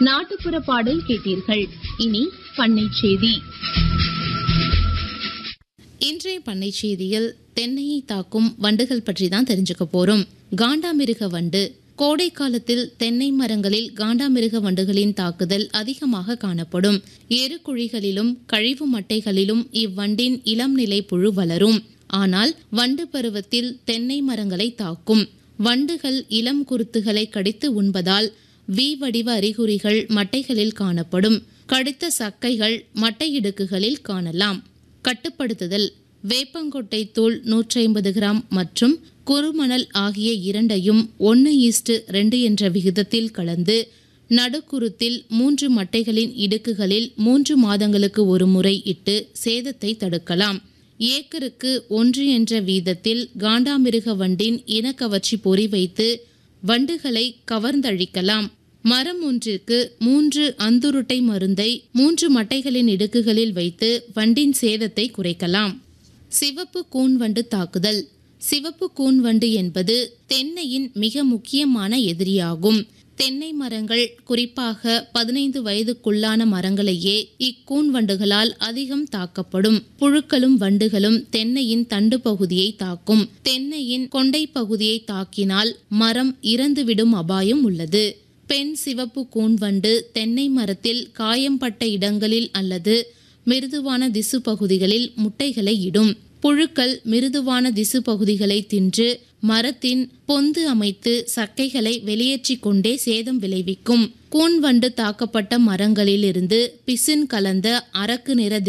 நாட்டுப்புற பாடல் கேட்டீர்கள் இனி பண்ணை செய்தி இன்றைய பண்ணை செய்தியில் தென்னையை தாக்கும் வண்டுகள் பற்றி தான் தெரிஞ்சுக்க போறோம் காண்டாமிருக வண்டு கோடை காலத்தில் தென்னை மரங்களில் காண்டாமிருக வண்டுகளின் தாக்குதல் அதிகமாக காணப்படும் எருக்குழிகளிலும் கழிவு மட்டைகளிலும் இவ்வண்டின் இளம் நிலை புழு வளரும் ஆனால் வண்டு பருவத்தில் தென்னை மரங்களை தாக்கும் வண்டுகள் இளம் குருத்துகளை கடித்து உண்பதால் வி வடிவ அறிகுறிகள் மட்டைகளில் காணப்படும் கடித்த சக்கைகள் மட்டை இடுக்குகளில் காணலாம் கட்டுப்படுத்துதல் வேப்பங்கொட்டை தூள் நூற்றி ஐம்பது கிராம் மற்றும் குறுமணல் ஆகிய இரண்டையும் ஒன்று ஈஸ்டு ரெண்டு என்ற விகிதத்தில் கலந்து நடுக்குருத்தில் மூன்று மட்டைகளின் இடுக்குகளில் மூன்று மாதங்களுக்கு ஒரு முறை இட்டு சேதத்தை தடுக்கலாம் ஏக்கருக்கு ஒன்று என்ற வீதத்தில் காண்டாமிருக வண்டின் இனக்கவர்ச்சி பொறி வைத்து வண்டுகளை கவர்ந்தழிக்கலாம் மரம் ஒன்றிற்கு மூன்று அந்துருட்டை மருந்தை மூன்று மட்டைகளின் இடுக்குகளில் வைத்து வண்டின் சேதத்தை குறைக்கலாம் சிவப்பு கூன்வண்டு தாக்குதல் சிவப்பு கூன்வண்டு என்பது தென்னையின் மிக முக்கியமான எதிரியாகும் தென்னை மரங்கள் குறிப்பாக பதினைந்து வயதுக்குள்ளான மரங்களையே இக்கூன் வண்டுகளால் அதிகம் தாக்கப்படும் புழுக்களும் வண்டுகளும் தென்னையின் தண்டு பகுதியை தாக்கும் தென்னையின் கொண்டை பகுதியை தாக்கினால் மரம் இறந்துவிடும் அபாயம் உள்ளது பெண் சிவப்பு கூன்வண்டு தென்னை மரத்தில் காயம்பட்ட இடங்களில் அல்லது மிருதுவான திசு பகுதிகளில் முட்டைகளை இடும் புழுக்கள் மிருதுவான திசு பகுதிகளை தின்று மரத்தின் பொந்து அமைத்து சக்கைகளை வெளியேற்றிக் கொண்டே சேதம் விளைவிக்கும் கூன்வண்டு தாக்கப்பட்ட மரங்களிலிருந்து பிசின் கலந்த அரக்கு நிற